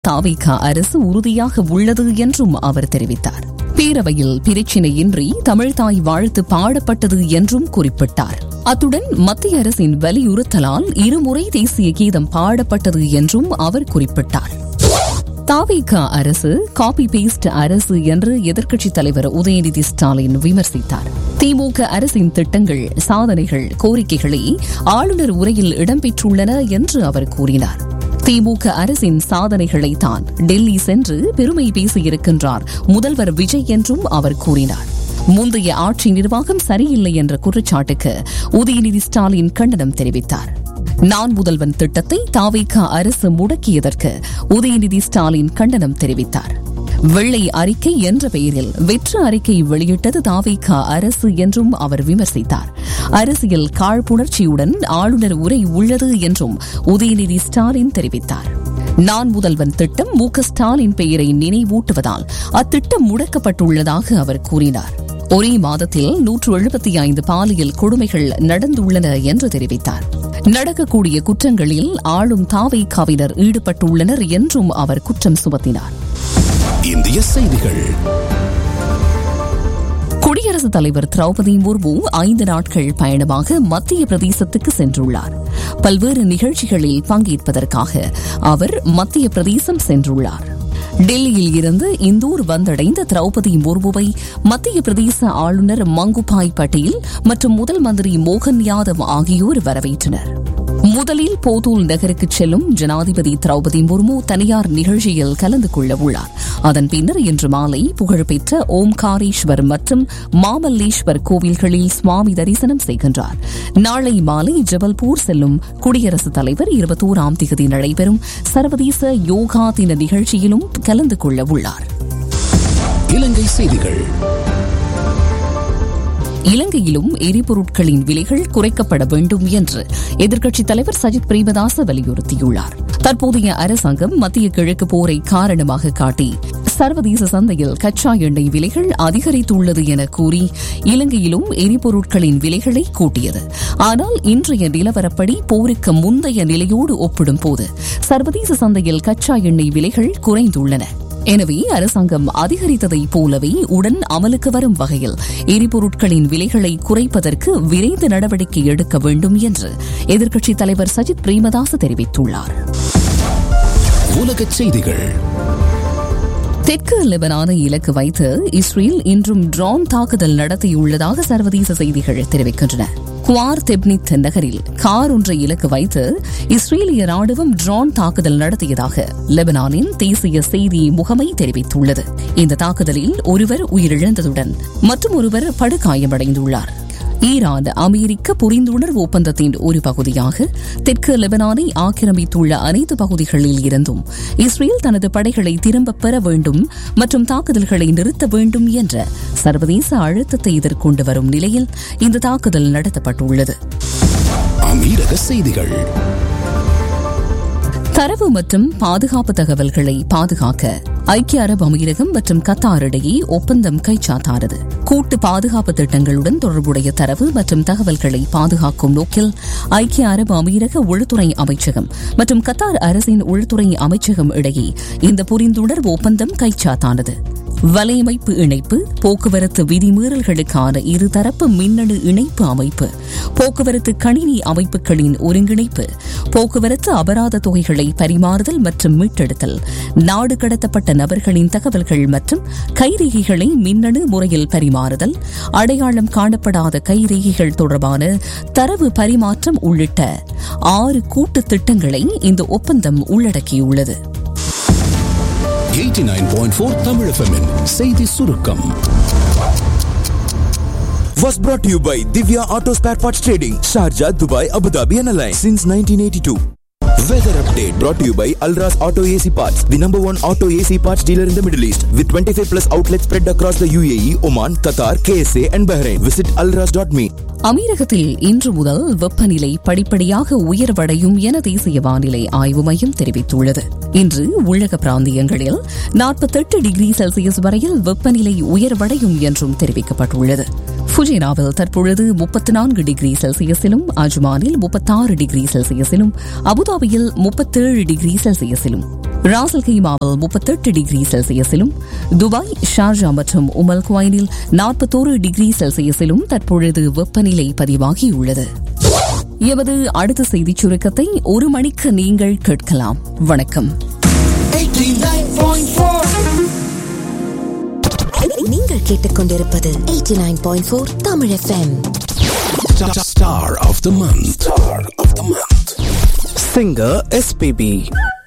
தாவிகா அரசு உறுதியாக உள்ளது என்றும் அவர் தெரிவித்தார் பேரவையில் பிரச்சினையின்றி தமிழ்தாய் வாழ்த்து பாடப்பட்டது என்றும் குறிப்பிட்டார் அத்துடன் மத்திய அரசின் வலியுறுத்தலால் இருமுறை தேசிய கீதம் பாடப்பட்டது என்றும் அவர் குறிப்பிட்டார் தாவிகா அரசு காபி பேஸ்ட் அரசு என்று எதிர்க்கட்சித் தலைவர் உதயநிதி ஸ்டாலின் விமர்சித்தார் திமுக அரசின் திட்டங்கள் சாதனைகள் கோரிக்கைகளே ஆளுநர் உரையில் இடம்பெற்றுள்ளன என்று அவர் கூறினார் திமுக அரசின் சாதனைகளை தான் டெல்லி சென்று பெருமை பேசியிருக்கின்றார் முதல்வர் விஜய் என்றும் அவர் கூறினார் முந்தைய ஆட்சி நிர்வாகம் சரியில்லை என்ற குற்றச்சாட்டுக்கு உதயநிதி ஸ்டாலின் கண்டனம் தெரிவித்தார் நான் முதல்வன் திட்டத்தை தாவேகா அரசு முடக்கியதற்கு உதயநிதி ஸ்டாலின் கண்டனம் தெரிவித்தார் வெள்ளை அறிக்கை என்ற பெயரில் வெற்று அறிக்கை வெளியிட்டது தாவேகா அரசு என்றும் அவர் விமர்சித்தார் அரசியல் காழ்ப்புணர்ச்சியுடன் ஆளுநர் உரை உள்ளது என்றும் உதயநிதி ஸ்டாலின் தெரிவித்தார் நான் முதல்வன் திட்டம் மு ஸ்டாலின் பெயரை நினைவூட்டுவதால் அத்திட்டம் முடக்கப்பட்டுள்ளதாக அவர் கூறினார் ஒரே மாதத்தில் நூற்று எழுபத்தி ஐந்து பாலியல் கொடுமைகள் நடந்துள்ளன என்று தெரிவித்தார் நடக்கக்கூடிய குற்றங்களில் ஆளும் தாவைக்காவினர் ஈடுபட்டுள்ளனர் என்றும் அவர் குற்றம் சுமத்தினார் இந்திய செய்திகள் குடியரசுத் தலைவர் திரௌபதி முர்மு ஐந்து நாட்கள் பயணமாக மத்திய பிரதேசத்துக்கு சென்றுள்ளார் பல்வேறு நிகழ்ச்சிகளில் பங்கேற்பதற்காக அவர் மத்திய பிரதேசம் சென்றுள்ளார் டெல்லியில் இருந்து இந்தூர் வந்தடைந்த திரௌபதி முர்முவை மத்திய பிரதேச ஆளுநர் மங்குபாய் பட்டேல் மற்றும் முதல் மந்திரி மோகன் யாதவ் ஆகியோர் வரவேற்றனர் முதலில் போதூல் நகருக்கு செல்லும் ஜனாதிபதி திரௌபதி முர்மு தனியார் நிகழ்ச்சியில் கலந்து கொள்ள உள்ளார் அதன் பின்னர் இன்று மாலை புகழ்பெற்ற ஓம்காரேஸ்வர் மற்றும் மாமல்லேஸ்வர் கோவில்களில் சுவாமி தரிசனம் செய்கின்றார் நாளை மாலை ஜபல்பூர் செல்லும் குடியரசுத் தலைவர் இருபத்தோராம் தேதி நடைபெறும் சர்வதேச யோகா தின நிகழ்ச்சியிலும் கலந்து கொள்ள உள்ளார் இலங்கை செய்திகள் இலங்கையிலும் எரிபொருட்களின் விலைகள் குறைக்கப்பட வேண்டும் என்று எதிர்க்கட்சித் தலைவர் சஜித் பிரேமதாச வலியுறுத்தியுள்ளார் தற்போதைய அரசாங்கம் மத்திய கிழக்கு போரை காரணமாக காட்டி சர்வதேச சந்தையில் கச்சா எண்ணெய் விலைகள் அதிகரித்துள்ளது என கூறி இலங்கையிலும் எரிபொருட்களின் விலைகளை கூட்டியது ஆனால் இன்றைய நிலவரப்படி போருக்கு முந்தைய நிலையோடு ஒப்பிடும்போது சர்வதேச சந்தையில் கச்சா எண்ணெய் விலைகள் குறைந்துள்ளன எனவே அரசாங்கம் அதிகரித்ததைப் போலவே உடன் அமலுக்கு வரும் வகையில் எரிபொருட்களின் விலைகளை குறைப்பதற்கு விரைந்து நடவடிக்கை எடுக்க வேண்டும் என்று எதிர்க்கட்சித் தலைவர் சஜித் பிரேமதாஸ் தெரிவித்துள்ளார் உலக செய்திகள் தெற்கு லெபனானை இலக்கு வைத்து இஸ்ரேல் இன்றும் ட்ரோன் தாக்குதல் நடத்தியுள்ளதாக சர்வதேச செய்திகள் தெரிவிக்கின்றன குவார் தெப்னித் நகரில் கார் ஒன்றை இலக்கு வைத்து இஸ்ரேலிய ராணுவம் ட்ரோன் தாக்குதல் நடத்தியதாக லெபனானின் தேசிய செய்தி முகமை தெரிவித்துள்ளது இந்த தாக்குதலில் ஒருவர் உயிரிழந்ததுடன் மற்றும் ஒருவர் படுகாயமடைந்துள்ளார் ஈரான் அமெரிக்க புரிந்துணர்வு ஒப்பந்தத்தின் ஒரு பகுதியாக தெற்கு லெபனானை ஆக்கிரமித்துள்ள அனைத்து பகுதிகளில் இருந்தும் இஸ்ரேல் தனது படைகளை திரும்பப் பெற வேண்டும் மற்றும் தாக்குதல்களை நிறுத்த வேண்டும் என்ற சர்வதேச அழுத்தத்தை எதிர்கொண்டு வரும் நிலையில் இந்த தாக்குதல் நடத்தப்பட்டுள்ளது அமீரக செய்திகள் தரவு மற்றும் பாதுகாப்பு தகவல்களை பாதுகாக்க ஐக்கிய அரபு அமீரகம் மற்றும் கத்தார் இடையே ஒப்பந்தம் கைச்சாத்தானது கூட்டு பாதுகாப்பு திட்டங்களுடன் தொடர்புடைய தரவு மற்றும் தகவல்களை பாதுகாக்கும் நோக்கில் ஐக்கிய அரபு அமீரக உள்துறை அமைச்சகம் மற்றும் கத்தார் அரசின் உள்துறை அமைச்சகம் இடையே இந்த புரிந்துணர்வு ஒப்பந்தம் கைச்சாத்தானது வலையமைப்பு இணைப்பு போக்குவரத்து விதிமீறல்களுக்கான இருதரப்பு மின்னணு இணைப்பு அமைப்பு போக்குவரத்து கணினி அமைப்புகளின் ஒருங்கிணைப்பு போக்குவரத்து அபராத தொகைகளை பரிமாறுதல் மற்றும் மீட்டெடுத்தல் நாடு கடத்தப்பட்ட நபர்களின் தகவல்கள் மற்றும் கைரேகைகளை மின்னணு முறையில் பரிமாறுதல் அடையாளம் காணப்படாத கைரேகைகள் தொடர்பான தரவு பரிமாற்றம் உள்ளிட்ட ஆறு கூட்டு திட்டங்களை இந்த ஒப்பந்தம் உள்ளடக்கியுள்ளது 89.4 தமிழ் எஃப்எம்மின் செய்தி சுருக்கம் was brought to you by Divya Auto Spare Parts Trading, Sharjah, Dubai, Abu Dhabi and Alliance since 1982. Weather update brought to you by Alras Auto AC Parts, the number one auto AC parts dealer in the Middle East, with 25 plus outlets spread across the UAE, Oman, Qatar, KSA, and Bahrain. Visit alras.me. அமீரகத்தில் இன்று முதல் வெப்பநிலை படிப்படியாக உயர்வடையும் என தேசிய வானிலை ஆய்வு மையம் தெரிவித்துள்ளது இன்று உள்ளக பிராந்தியங்களில் நாற்பத்தெட்டு டிகிரி செல்சியஸ் வரையில் வெப்பநிலை உயர்வடையும் என்றும் தெரிவிக்கப்பட்டுள்ளது ஃபுஜினாவில் தற்பொழுது முப்பத்தி நான்கு டிகிரி செல்சியஸிலும் அஜ்மானில் முப்பத்தாறு டிகிரி செல்சியஸிலும் அபுதாபியில் முப்பத்தேழு டிகிரி செல்சியஸிலும் ராசல் கைமாவில் முப்பத்தெட்டு டிகிரி செல்சியஸிலும் துபாய் ஷார்ஜா மற்றும் உமல் குவைனில் நாற்பத்தோரு டிகிரி செல்சியஸிலும் தற்பொழுது வெப்பநிலை பதிவாகியுள்ளது எமது அடுத்த செய்திச் சுருக்கத்தை ஒரு மணிக்கு நீங்கள் கேட்கலாம் வணக்கம் நீங்கள் கேட்டுக்கொண்டிருப்பது 89.4 Tamil FM Star of the month. Star of the month. Singer SPB